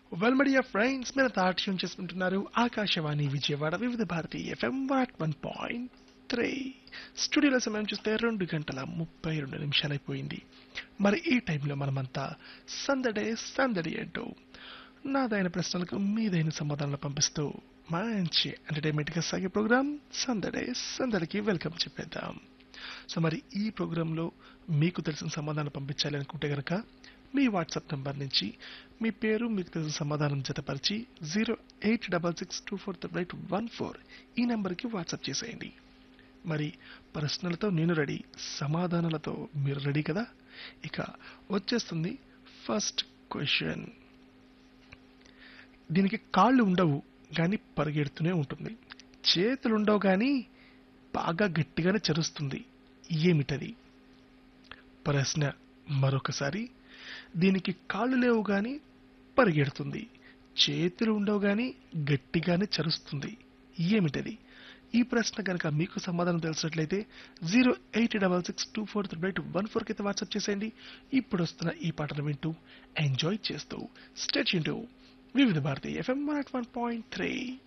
well media friends మీరు తాట్యం చేసుకుంటున్నారు Akashvani Vijayawada Vividh Bharati FM వాట్ వన్ పాయింట్ త్రీ స్టూడియోలో సమయం చూస్తే రెండు గంటల ముప్పై రెండు నిమిషాలైపోయింది మరి ఈ టైంలో మనమంతా సందడే సందడి అంటూ నాదైన ప్రశ్నలకు మీదైన సమాధానాలు పంపిస్తూ మంచి ఎంటర్టైన్మెంట్గా సాగే ప్రోగ్రామ్ సందడే సందడికి వెల్కమ్ చెప్పేద్దాం సో మరి ఈ ప్రోగ్రాంలో మీకు తెలిసిన సమాధానం పంపించాలి అనుకుంటే గనక మీ వాట్సాప్ నంబర్ నుంచి మీ పేరు మీకు తెలిసిన సమాధానం జతపరిచి zero eight double six two four double eight one four ఈ నెంబర్కి వాట్సాప్ చేసేయండి మరి ప్రశ్నలతో నేను రెడీ సమాధానాలతో మీరు రెడీ కదా ఇక వచ్చేస్తుంది ఫస్ట్ క్వశ్చన్ దీనికి కాళ్ళు ఉండవు కానీ పరిగెడుతూనే ఉంటుంది చేతులు ఉండవు కానీ బాగా గట్టిగానే చరుస్తుంది ఏమిటది ప్రశ్న మరొకసారి దీనికి కాళ్ళు లేవు కానీ పరిగెడుతుంది చేతులు ఉండవు కానీ గట్టిగానే చరుస్తుంది ఏమిటది ఈ ప్రశ్న కనుక మీకు సమాధానం తెలిసినట్లయితే zero eight double six two four three eight one ఫోర్కి అయితే వాట్సాప్ చేసేయండి ఇప్పుడు వస్తున్న ఈ పాటను వింటూ ఎంజాయ్ చేస్తూ stay tuned Vividh Bharati FM one point three